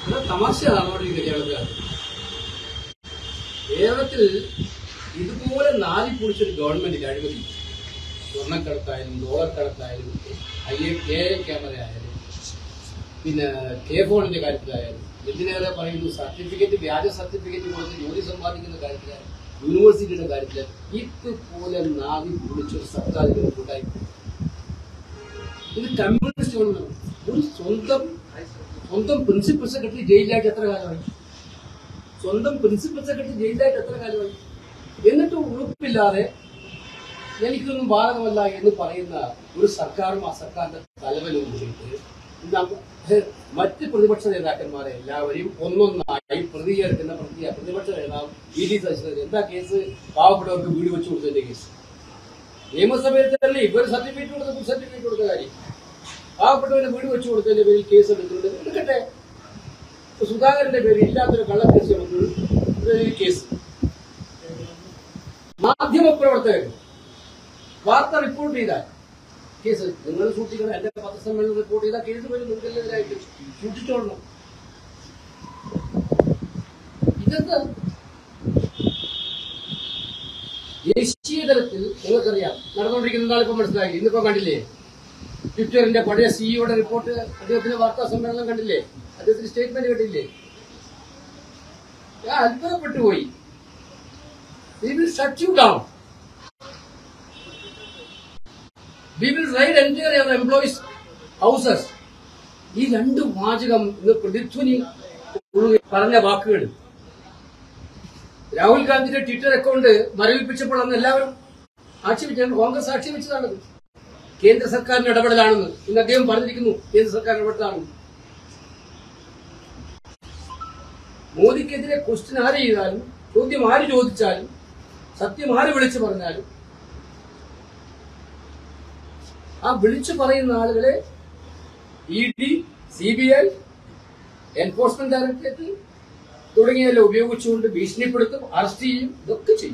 ഇത് തമാശ നടന്നുകൊണ്ടിരിക്കുന്ന കേരളത്തിലാണ് കേരളത്തിൽ ഇതുപോലെ നാലി പൊളിച്ചൊരു ഗവൺമെന്റിന്റെ അഴിമതി സ്വർണ്ണക്കടത്തായാലും ഡോളർ കടത്തായാലും I A K A camera ആയാലും പിന്നെ കെ ഫോണിന്റെ കാര്യത്തിലായാലും എന്തിനേറെ പറയുന്നു സർട്ടിഫിക്കറ്റ് വ്യാജ സർട്ടിഫിക്കറ്റ് കൊടുത്ത് ജോലി സമ്പാദിക്കുന്ന കാര്യത്തിലായാലും യൂണിവേഴ്സിറ്റിയുടെ കാര്യത്തിൽ ഇതുപോലെ നാവി പൊളിച്ചൊരു സർക്കാർ ഇതിന് കൂട്ടായി ഇത് കമ്മ്യൂണിസ്റ്റ് ഗവൺമെന്റ് ഒരു സ്വന്തം സ്വന്തം പ്രിൻസിപ്പൽ സെക്രട്ടറി ജയിലിലായിട്ട് എത്ര കാലമായി സ്വന്തം പ്രിൻസിപ്പൽ സെക്രട്ടറി ജയിലിലായിട്ട് എത്ര കാലമായി എന്നിട്ട് ഉറപ്പില്ലാതെ എനിക്കൊന്നും ബാധകമല്ല എന്ന് പറയുന്ന ഒരു സർക്കാരും ആ സർക്കാരിന്റെ തലവനും കൂടിയിട്ട് നമ്മ- മറ്റ് പ്രതിപക്ഷ നേതാക്കന്മാരെ എല്ലാവരെയും ഒന്നൊന്നായി പ്രതികരിക്കുന്ന പ്രതി പ്രതിപക്ഷ നേതാവ് ഇ ഡി സച്ചിദൻ എന്താ കേസ് പാവപ്പെട്ടവർക്ക് വീട് വെച്ചു കൊടുത്തതിന്റെ കേസ് നിയമസഭയിൽ തന്നെ ഇവർ സർട്ടിഫിക്കറ്റ് കൊടുത്ത സർട്ടിഫിക്കറ്റ് കൊടുത്ത കാര്യം പാവപ്പെട്ടവന് വീട് വെച്ചു കൊടുത്തതിന്റെ പേരിൽ കേസ് എടുക്കുന്നുണ്ട് എടുക്കട്ടെ ഇപ്പൊ സുധാകരന്റെ പേരിൽ ഇല്ലാത്തൊരു കള്ളക്കേസ് ചുമത്തുന്നത് ഒരു കേസ് മാധ്യമ പ്രവർത്തകർ വാർത്ത റിപ്പോർട്ട് ചെയ്താൽ കേസ് നിങ്ങൾ സൂക്ഷിക്കണം എന്റെ പത്രസമ്മേളനം റിപ്പോർട്ട് ചെയ്താൽ കേസ് വരും നിങ്ങൾക്കെതിരായിട്ട് സൂക്ഷിച്ചോളണം ഇതെന്താ ദേശീയ തലത്തിൽ നിങ്ങൾക്കറിയാം നടന്നുകൊണ്ടിരിക്കുന്ന നാളിപ്പോ മനസ്സിലായി ഇന്നിപ്പോ കണ്ടില്ലേ ട്വിറ്ററിന്റെ പഴയ സിഇഒയുടെ റിപ്പോർട്ട് അദ്ദേഹത്തിന്റെ വാർത്താ സമ്മേളനം കണ്ടില്ലേ അദ്ദേഹത്തിന്റെ സ്റ്റേറ്റ്മെന്റ് കണ്ടില്ലേ ഞാൻ അത്ഭുതപ്പെട്ടു പോയി We will shut you down. We will raid entire your employees' houses. ഈ രണ്ട് വാചകം ഇന്ന് പ്രതിധ്വനി ഉള്ളിൽ പറഞ്ഞ വാക്കുകൾ രാഹുൽ ഗാന്ധിയുടെ ട്വിറ്റർ അക്കൗണ്ട് മരവിപ്പിച്ചപ്പോൾ അന്ന് എല്ലാവരും ആക്ഷേപിച്ചാണ് കോൺഗ്രസ് ആക്ഷേപിച്ചതാണത് കേന്ദ്ര സർക്കാരിന്റെ ഇടപെടലാണെന്ന് ഇന്ന് അദ്ദേഹം പറഞ്ഞിരിക്കുന്നു കേന്ദ്ര സർക്കാർ ഇടപെടലാണെന്ന് മോദിക്കെതിരെ ക്വസ്റ്റ്യൻ ആര് ചെയ്താലും ചോദ്യം ആര് ചോദിച്ചാലും സത്യം ആര് വിളിച്ചു പറഞ്ഞാലും ആ വിളിച്ചു പറയുന്ന ആളുകളെ E D C B I enforcement directorate തുടങ്ങിയവയെല്ലാം ഉപയോഗിച്ചുകൊണ്ട് ഭീഷണിപ്പെടുത്തും അറസ്റ്റ് ചെയ്യും ഇതൊക്കെ ചെയ്യും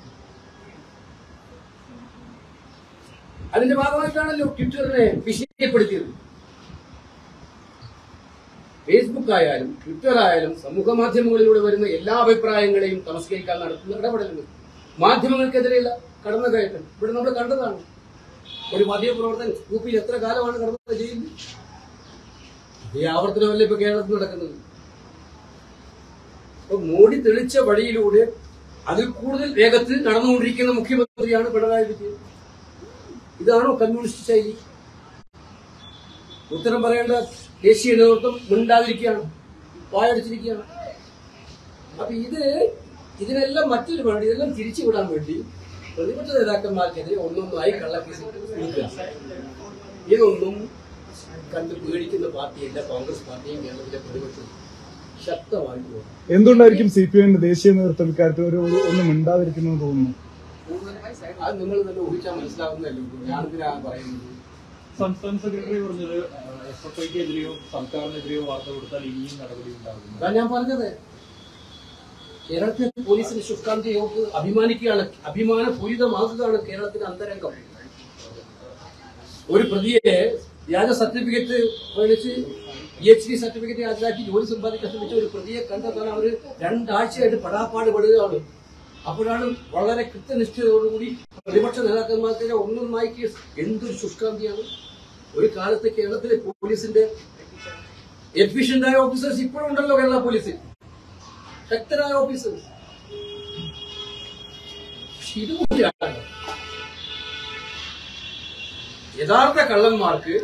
അതിന്റെ ഭാഗമായിട്ടാണല്ലോ ട്വിറ്ററിനെ ഭീഷണിപ്പെടുത്തിയത് ഫേസ്ബുക്ക് ആയാലും ട്വിറ്റർ ആയാലും സമൂഹ മാധ്യമങ്ങളിലൂടെ വരുന്ന എല്ലാ അഭിപ്രായങ്ങളെയും തമസ്കരിക്കാൻ നടത്തുന്ന ഇടപെടലുകൾ മാധ്യമങ്ങൾക്കെതിരെയുള്ള കടന്നുകയറ്റം ഇവിടെ നമ്മൾ കണ്ടതാണ് ഒരു മാധ്യമപ്രവർത്തകൻ യു പിയിൽ എത്ര കാലമാണ് കടന്നത് ജയിലിൽ ഈ ആവർത്തനമല്ല ഇപ്പൊ കേരളത്തിൽ നടക്കുന്നത് അപ്പൊ മോഡി തെളിച്ച വഴിയിലൂടെ അതിൽ കൂടുതൽ വേഗത്തിൽ നടന്നുകൊണ്ടിരിക്കുന്ന മുഖ്യമന്ത്രിയാണ് പിണറായി വിജയൻ ഇതാണോ കമ്മ്യൂണിസ്റ്റ് ശൈലി ഉത്തരം പറയേണ്ട ദേശീയ നേതൃത്വം മിണ്ടാതിരിക്കുകയാണ് വായടിച്ചിരിക്കുകയാണ് അപ്പൊ ഇത് ഇതിനെല്ലാം മറ്റൊരു വേണ്ടി ഇതെല്ലാം തിരിച്ചുവിടാൻ വേണ്ടി പ്രതിപക്ഷ നേതാക്കന്മാർക്കെതിരെ ഒന്നൊന്നായി കള്ളക്കേസ് കൊടുക്കുക ഇതൊന്നും കണ്ട് പേടിക്കുന്ന പാർട്ടിയല്ല കോൺഗ്രസ് പാർട്ടിയും കേരളത്തിലെ പ്രതിപക്ഷം ശക്തമായി പോകും എന്തുകൊണ്ടായിരിക്കും സി പി എമ്മിന്റെ ദേശീയ നേതൃത്വം ഇക്കാര്യത്തിൽ ഒരു ഒരു- ഒന്നും മിണ്ടാതിരിക്കുന്നത് തോന്നുന്നു അത് നിങ്ങൾ തന്നെ ഊഹിച്ചാൽ മനസ്സിലാവുന്നതല്ലോ ഞാനെന്തിനാണ് പറയുന്നത് സംസ്ഥാന സെക്രട്ടറി പറഞ്ഞത് എസ് എഫ് ഐക്കെതിരെയോ സർക്കാരിനെതിരെയോ വാർത്ത കൊടുത്താൽ ഇനിയും നടപടി ഉണ്ടാകുന്നു അതാ ഞാൻ പറഞ്ഞത് കേരളത്തിലെ പോലീസിന് ശുഷ്കാന്തി യോഗ അഭിമാനിക്കുകയാണ് അഭിമാനപൂരിതമാകുകയാണ് കേരളത്തിന്റെ അന്തരംഗം ഒരു പ്രതിയെ വ്യാജ സർട്ടിഫിക്കറ്റ് മേടിച്ച് പി എച്ച് ഡി സർട്ടിഫിക്കറ്റ് ഹാജരാക്കി ജോലി സമ്പാദിക്കാൻ ശ്രമിച്ച ഒരു പ്രതിയെ കണ്ടെത്താൻ അവർ രണ്ടാഴ്ചയായിട്ട് പടാപ്പാട് പെടുകയാണ് അപ്പോഴാണ് വളരെ കൃത്യനിഷ്ഠതയോടുകൂടി പ്രതിപക്ഷ നേതാക്കന്മാർക്കെതിരെ ഒന്നൊന്നായി കേസ് എന്തൊരു ശുഷ്കാന്തിയാണ് ഒരു കാലത്ത് കേരളത്തിലെ പോലീസിന്റെ എഫിഷ്യന്റായ ഓഫീസേഴ്സ് ഇപ്പോഴും ഉണ്ടല്ലോ കേരള പോലീസിൽ ശക്തരായ ഓഫീസേഴ്സ് പക്ഷെ ഇതുപോലെയാണ് യഥാർത്ഥ കള്ളന്മാർക്ക്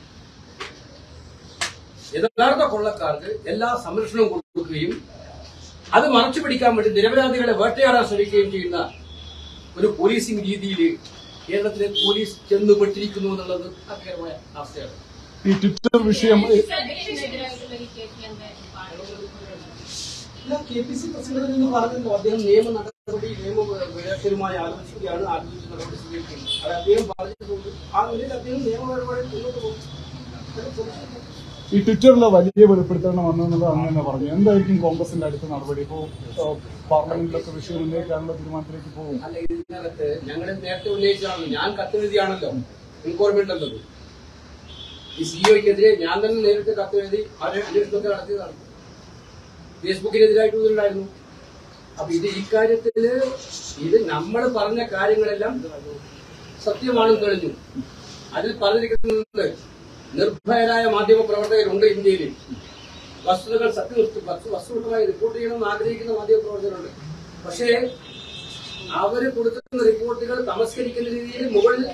യഥാർത്ഥ കൊള്ളക്കാർക്ക് എല്ലാ സംരക്ഷണവും കൊടുക്കുകയും അത് മറച്ചു പിടിക്കാൻ വേണ്ടി നിരപരാധികളെ വേട്ടയാടാൻ ശ്രമിക്കുകയും ചെയ്യുന്ന ഒരു പോലീസിംഗ് രീതിയിൽ കേരളത്തിലെ പോലീസ് ചെന്നുപെട്ടിരിക്കുന്നു എന്നുള്ളത് അപകരമായ അവസ്ഥയാണ് ഈ ട്വിറ്റർ വിഷയം ഏ, അധ്യക്ഷനെതിരായിട്ടുള്ള ഈ കേസിൽ എന്താ ഇല്ല, കെ പി സി പ്രസിഡന്റ് എന്ന് പറഞ്ഞല്ലോ അദ്ദേഹം നിയമ നടപടി നിയമ വിദഗ്ധരുമായി ആലോചിക്കുകയാണ് ആലോചിച്ച് നടപടി സ്വീകരിക്കുന്നത് അത് അദ്ദേഹം പറഞ്ഞിട്ടുണ്ട് ആ നിലയിൽ അദ്ദേഹം നിയമ നടപടി മുന്നോട്ട് പോകും അതിൽ സംശയമില്ല. ഈ ട്വിറ്ററിലെ വലിയ വെളിപ്പെടുത്തണം വന്നെന്നുള്ളത് അന്ന് തന്നെ പറഞ്ഞു എന്തായിരിക്കും കോൺഗ്രസിന്റെ അടുത്ത നടപടി ഇപ്പോ ഏ, പാർലമെന്റിലൊക്കെ വിഷയം ഉന്നയിക്കാനുള്ള തീരുമാനത്തിലേക്ക് പോകും അല്ല ഇതിനകത്ത് ഞങ്ങൾ നേരത്തെ ഉന്നയിച്ചതാണ് ഞാൻ കത്തെഴുതിയാണല്ലോ എൻക്വയർമെന്റ് ഉള്ളത് ഈ സിഇഒക്കെതിരെ ഞാൻ തന്നെ നേരിട്ട് കത്തെഴുതി അവരെ അന്വേഷണമൊക്കെ നടത്തിയതാണ് ഫേസ്ബുക്കിനെതിരായിട്ട് ഉണ്ടായിരുന്നു അപ്പൊ ഇത് ഇക്കാര്യത്തില് ഇത് നമ്മൾ പറഞ്ഞ കാര്യങ്ങളെല്ലാം സത്യമാണെന്ന് തെളിഞ്ഞു അതിൽ പറഞ്ഞിരിക്കുന്നത് നിർഭയരായ മാധ്യമ പ്രവർത്തകരുണ്ട് ഇന്ത്യയിൽ വസ്തുതകൾ സത്യനിഷ്ഠ വസ്തുനിഷ്ഠമായി റിപ്പോർട്ട് ചെയ്യണമെന്ന് ആഗ്രഹിക്കുന്ന മാധ്യമ പ്രവർത്തകരുണ്ട് പക്ഷേ അവര് കൊടുക്കുന്ന റിപ്പോർട്ടുകൾ തമസ്കരിക്കുന്ന രീതിയിൽ മുകളിൽ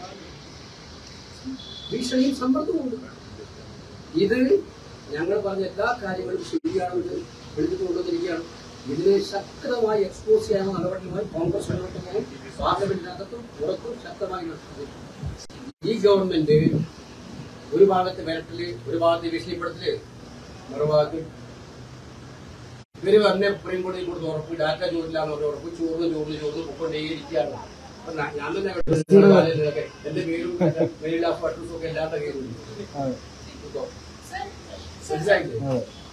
ഭീഷണിയും സമ്മർദ്ദമുണ്ട് ഇത് ഞങ്ങൾ പറഞ്ഞ എല്ലാ കാര്യങ്ങളും ശരിയാണെന്ന് എടുത്തു കൊണ്ടുവന്നിരിക്കുകയാണ് ഇതിനെ ശക്തമായി എക്സ്പോസ് ചെയ്യാനുള്ള നടപടിയുമായി കോൺഗ്രസ് മുന്നോട്ട് പോകും പാർലമെന്റിനകത്തും പുറത്തും ശക്തമായി നടത്തും ഈ ഗവൺമെന്റ് ഒരു ഭാഗത്ത് വിരട്ടല് ഒരു ഭാഗത്ത് ഭീഷണിപ്പെടുത്തല് മറുഭാഗത്ത് ഇവര് പറഞ്ഞ സുപ്രീം കോടതി കൊടുത്ത് ഉറപ്പ് ഡാറ്റ ചോദില്ലാന്ന് ഒരു ഉറപ്പ് ചോർന്ന് ചോർന്ന് ചോർന്ന് പൊക്കൊണ്ടേയിരിക്കുകയാണ് അപ്പൊ ന- ഞാൻ തന്നെ കേട്ടിട്ടുണ്ട് എന്റെ പേരും മെയിൽ ഓഫ് അഡ്രസ്സും ഒക്കെ എല്ലാത്ത കയ്യിലുണ്ട് അതെ മനസ്സിലായില്ലേ അതെ